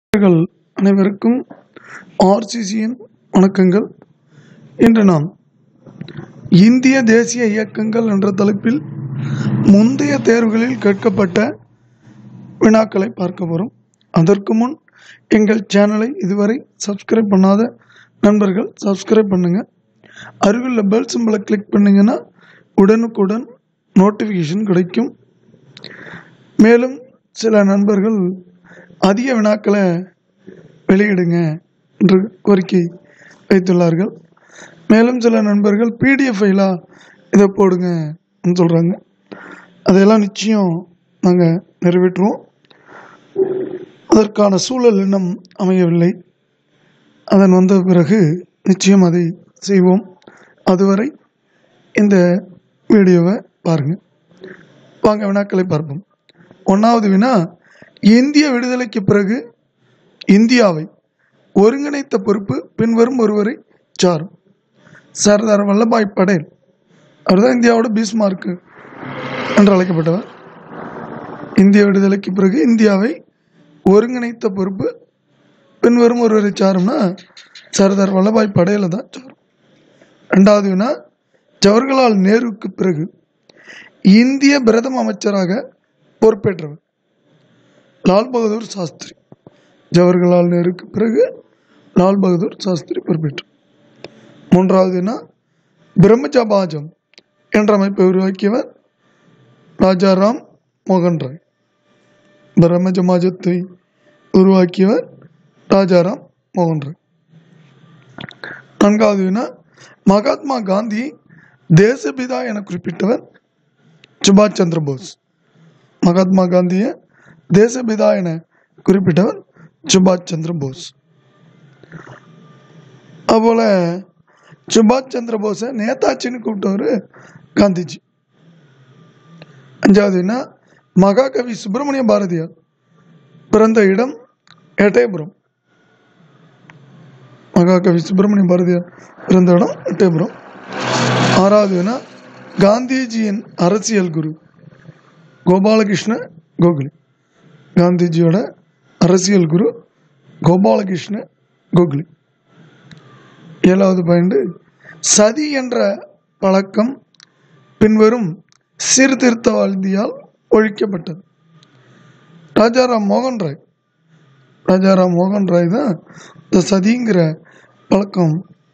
நண்பர்கள் அனைவருக்கும் ஆர்சிசியின் வணக்கங்கள் இன்று நாம் இந்திய தேசிய இயக்கங்கள் என்ற தலைப்பில் முந்தைய தேர்வுகளில் கேட்கப்பட்ட வினாக்களை பார்க்க போகிறோம் அதற்கு முன் எங்கள் சேனலை இதுவரை சப்ஸ்கிரைப் பண்ணாத நண்பர்கள் சப்ஸ்கிரைப் பண்ணுங்கள் அருகில் பெல் சிம்பிளை கிளிக் பண்ணிங்கன்னா உடனுக்குடன் நோட்டிஃபிகேஷன் கிடைக்கும் மேலும் சில நண்பர்கள் அதிக வினாக்களை வெளியிடுங்க என்று கோரிக்கை வைத்துள்ளார்கள் மேலும் சில நண்பர்கள் பிடிஎஃப் ஃபைலாக இதை போடுங்கன்னு சொல்கிறாங்க அதையெல்லாம் நிச்சயம் நாங்கள் நிறைவேற்றுவோம் அதற்கான சூழல் இன்னும் அமையவில்லை அதன் வந்த பிறகு நிச்சயம் அதை செய்வோம் அதுவரை இந்த வீடியோவை பாருங்கள் வாங்க வினாக்களை பார்ப்போம் ஒன்றாவது வினா இந்திய விடுதலைக்கு பிறகு இந்தியாவை ஒருங்கிணைத்த பொறுப்பு பின்வரும் ஒருவரை சாரும் சர்தார் வல்லபாய் படேல் அவர்தான் இந்தியாவோட பீஸ்மார்க்கு என்று அழைக்கப்பட்டவர் இந்திய விடுதலைக்கு பிறகு இந்தியாவை ஒருங்கிணைத்த பொறுப்பு பின்வரும் ஒருவரை சாரும்னா சர்தார் வல்லபாய் படேலை தான் சாரும் ரெண்டாவது வினா ஜவஹர்லால் நேருவுக்கு பிறகு இந்திய பிரதம அமைச்சராக பொறுப்பேற்றவர் லால் பகதூர் சாஸ்திரி ஜவஹர்லால் நேருக்கு பிறகு லால் பகதூர் சாஸ்திரி பொறுப்பேற்றார் மூன்றாவதுனா பிரம்மஜபாஜம் என்ற அமைப்பை உருவாக்கியவர் ராஜாராம் மோகன் ராய் பிரம்மஜமாஜத்தை உருவாக்கியவர் ராஜாராம் மோகன் ராய் நான்காவது வினா மகாத்மா காந்தி தேசபிதா என குறிப்பிட்டவர் சுபாஷ் சந்திர போஸ் மகாத்மா காந்தியை தேசபிதா என குறிப்பிட்டவர் சுபாஷ் சந்திர போஸ் அதுபோல் சுபாஷ் சந்திர போஸை நேதாஜின்னு கூப்பிட்டவர் காந்திஜி அஞ்சாவதுன்னா மகாகவி சுப்பிரமணிய பாரதியார் பிறந்த இடம் எட்டயபுரம் மகாகவி சுப்பிரமணிய பாரதியார் பிறந்த இடம் எட்டயபுரம் ஆறாவதுனா காந்திஜியின் அரசியல் குரு கோபாலகிருஷ்ண கோகலே காந்திஜியோட அரசியல் குரு கோபாலகிருஷ்ண கோகலே ஏழாவது பாயிண்ட் சதி என்ற பழக்கம் பின்வரும் சீர்திருத்தவாதியால் ஒழிக்கப்பட்டது ராஜாராம் மோகன் ராய் ராஜாராம் மோகன் ராய் தான் இந்த சதிங்கிற பழக்கம்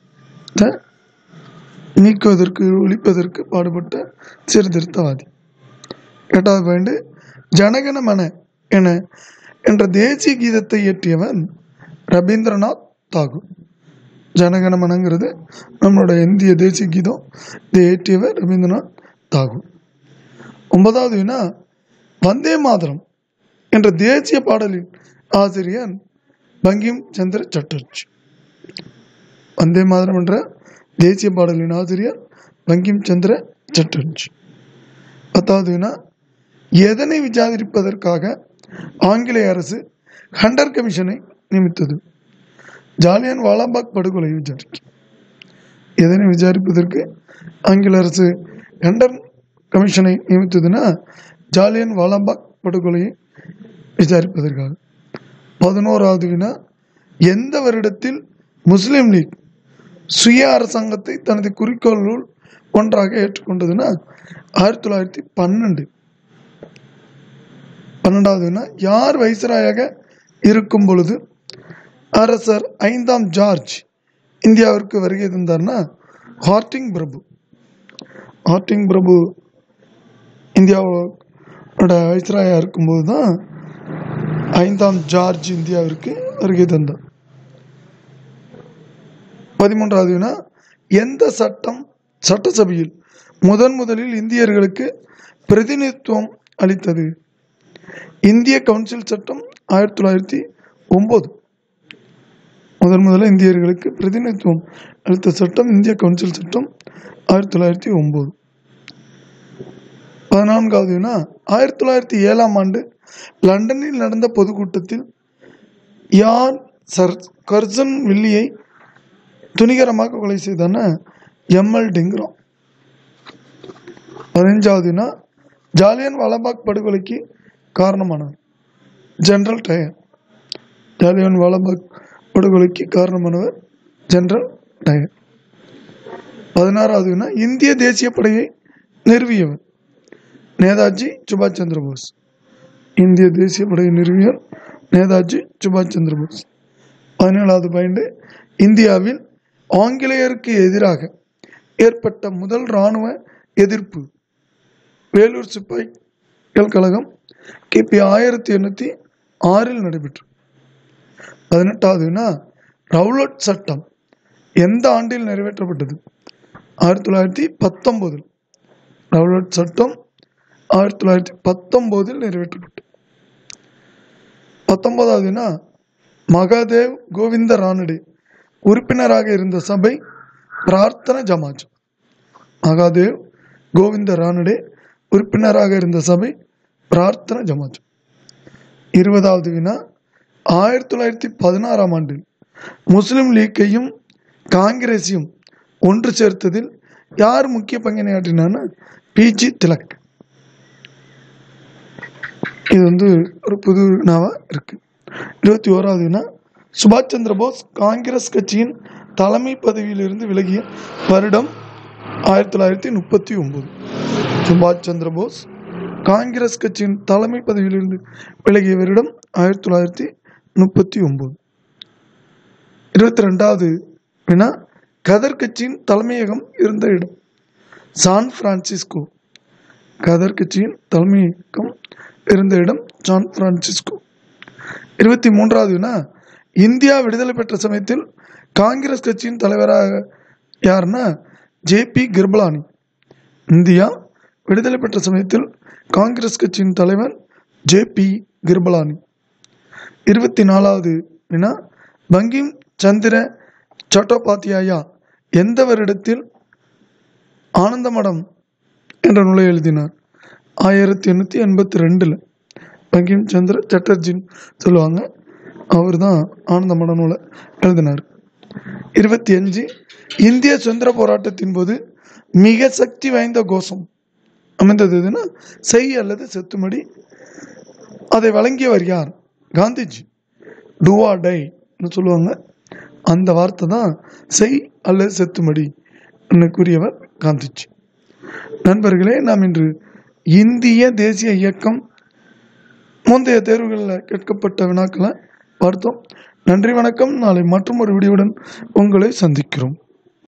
நீக்குவதற்கு ஒழிப்பதற்கு பாடுபட்ட சீர்திருத்தவாதி எட்டாவது பாயிண்ட் ஜனகணமன என என்ற தேசிய கீதத்தை இயற்றியவன் ரவீந்திரநாத் தாகூர் ஜனகணமனங்கிறது நம்மளோட இந்திய தேசிய கீதம் இதை இயற்றியவர் ரவீந்திரநாத் தாகூர் ஒன்பதாவது வினா வந்தே மாதரம் என்ற தேசிய பாடலின் ஆசிரியர் பங்கிம் சந்திர சட்டர்ஜி வந்தே மாதரம் என்ற தேசிய பாடலின் ஆசிரியர் பங்கிம் சந்திர சட்டர்ஜி பத்தாவது வினா எதனை விசாரிப்பதற்காக ஆங்கிலேய அரசு ஹண்டர் கமிஷனை நியமித்தது ஜாலியன் வாலாபாக் படுகொலை விசாரிக்க எதனை விசாரிப்பதற்கு ஆங்கில அரசு ஹண்டர் கமிஷனை நியமித்ததுன்னா ஜாலியன் வாலாபாக் படுகொலையை விசாரிப்பதற்காக பதினோராவது வினா எந்த வருடத்தில் முஸ்லீம் லீக் சுய அரசாங்கத்தை தனது குறிக்கோளுள் ஒன்றாக ஏற்றுக்கொண்டதுன்னா ஆயிரத்தி தொள்ளாயிரத்தி பன்னெண்டு பன்னெண்டாவதுனா யார் வைசராயாக இருக்கும் பொழுது அரசர் ஐந்தாம் ஜார்ஜ் இந்தியாவிற்கு வருகை தந்தார்னா ஹார்டிங் பிரபு ஹார்டிங் பிரபு இந்தியாவோட வைஸ்ராயாக இருக்கும்போது தான் ஐந்தாம் ஜார்ஜ் இந்தியாவிற்கு வருகை தந்தார் பதிமூன்றாவது வினா எந்த சட்டம் சட்டசபையில் முதன் முதலில் இந்தியர்களுக்கு பிரதிநிதித்துவம் அளித்தது இந்திய கவுன்சில் சட்டம் ஆயிரத்தி தொள்ளாயிரத்தி ஒம்பது முதன் முதல்ல இந்தியர்களுக்கு பிரதிநிதித்துவம் அளித்த சட்டம் இந்திய கவுன்சில் சட்டம் ஆயிரத்தி தொள்ளாயிரத்தி ஒம்பது பதினான்காவது வினா ஆயிரத்தி தொள்ளாயிரத்தி ஏழாம் ஆண்டு லண்டனில் நடந்த பொதுக்கூட்டத்தில் யார் சர் கர்சன் வில்லியை துணிகரமாக கொலை செய்தான எம்எல் டிங்கிறான் பதினஞ்சாவதுனா ஜாலியன் வாலாபாக் படுகொலைக்கு காரணமானவர் ஜெனரல் டயர் ஜாலியன் வாலாபாக் படுகொலைக்கு காரணமானவர் ஜெனரல் டயர் பதினாறாவது வினா இந்திய தேசிய படையை நிறுவியவர் நேதாஜி சுபாஷ் சந்திர போஸ் இந்திய தேசிய படையை நிறுவியவர் நேதாஜி சுபாஷ் சந்திர போஸ் பதினேழாவது பாயிண்ட் இந்தியாவில் ஆங்கிலேயருக்கு எதிராக ஏற்பட்ட முதல் இராணுவ எதிர்ப்பு வேலூர் சிப்பாய்கள் கழகம் கிபி ஆயிரத்தி எண்ணூற்றி ஆறில் நடைபெற்று பதினெட்டாவது வினா ரவுலட் சட்டம் எந்த ஆண்டில் நிறைவேற்றப்பட்டது ஆயிரத்தி தொள்ளாயிரத்தி பத்தொம்போதில் ரவுலட் சட்டம் ஆயிரத்தி தொள்ளாயிரத்தி பத்தொம்போதில் நிறைவேற்றப்பட்டது பத்தொன்பதாவது வினா மகாதேவ் கோவிந்த ரானடே உறுப்பினராக இருந்த சபை பிரார்த்தன ஜமாஜ் மகாதேவ் கோவிந்த ரானடே உறுப்பினராக இருந்த சபை பிரார்த்தன ஜமாஜ் இருபதாவது வினா ஆயிரத்தி தொள்ளாயிரத்தி பதினாறாம் ஆண்டில் முஸ்லிம் லீக்கையும் காங்கிரஸையும் ஒன்று சேர்த்ததில் யார் முக்கிய பங்கினை ஆற்றினான்னு பிஜி திலக் இது வந்து ஒரு புது வினாவா இருக்கு இருபத்தி ஓராவது வினா சுபாஷ் சந்திர போஸ் காங்கிரஸ் கட்சியின் தலைமை பதவியிலிருந்து விலகிய வருடம் ஆயிரத்தி தொள்ளாயிரத்தி முப்பத்தி ஒன்பது சுபாஷ் சந்திர போஸ் காங்கிரஸ் கட்சியின் தலைமை பதவியிலிருந்து விலகிய வருடம் ஆயிரத்தி தொள்ளாயிரத்தி முப்பத்தி ஒன்பது இருபத்தி ரெண்டாவது வினா கதர் கட்சியின் தலைமையகம் இருந்த இடம் சான் பிரான்சிஸ்கோ கதர் கட்சியின் தலைமையகம் இருந்த இடம் சான் பிரான்சிஸ்கோ இருபத்தி மூன்றாவது வினா இந்தியா விடுதலை பெற்ற சமயத்தில் காங்கிரஸ் கட்சியின் தலைவராக யாருன்னா ஜேபி கிருபலானி இந்தியா விடுதலை பெற்ற சமயத்தில் காங்கிரஸ் கட்சியின் தலைவர் ஜேபி கிருபலானி இருபத்தி நாலாவது வினா பங்கிம் சந்திர சட்டோபாத்தியாயா எந்த வருடத்தில் ஆனந்தமடம் என்ற நூலை எழுதினார் ஆயிரத்தி எண்ணூற்றி எண்பத்தி ரெண்டில் பங்கிம் சந்திர சட்டர்ஜின்னு சொல்லுவாங்க அவர் தான் ஆனந்தமட நூலை எழுதினார் இருபத்தி அஞ்சு இந்திய சுதந்திர போராட்டத்தின் போது மிக சக்தி வாய்ந்த கோஷம் அமைந்தது எதுன்னா செய் அல்லது செத்துமடி அதை வழங்கியவர் யார் காந்திஜி டுவா டைன்னு சொல்லுவாங்க அந்த வார்த்தை தான் செய் அல்லது செத்துமடி கூறியவர் காந்திஜி நண்பர்களே நாம் இன்று இந்திய தேசிய இயக்கம் முந்தைய தேர்வுகளில் கேட்கப்பட்ட வினாக்களை பார்த்தோம் நன்றி வணக்கம் நாளை மற்றும் ஒரு வீடியோவுடன் உங்களை சந்திக்கிறோம்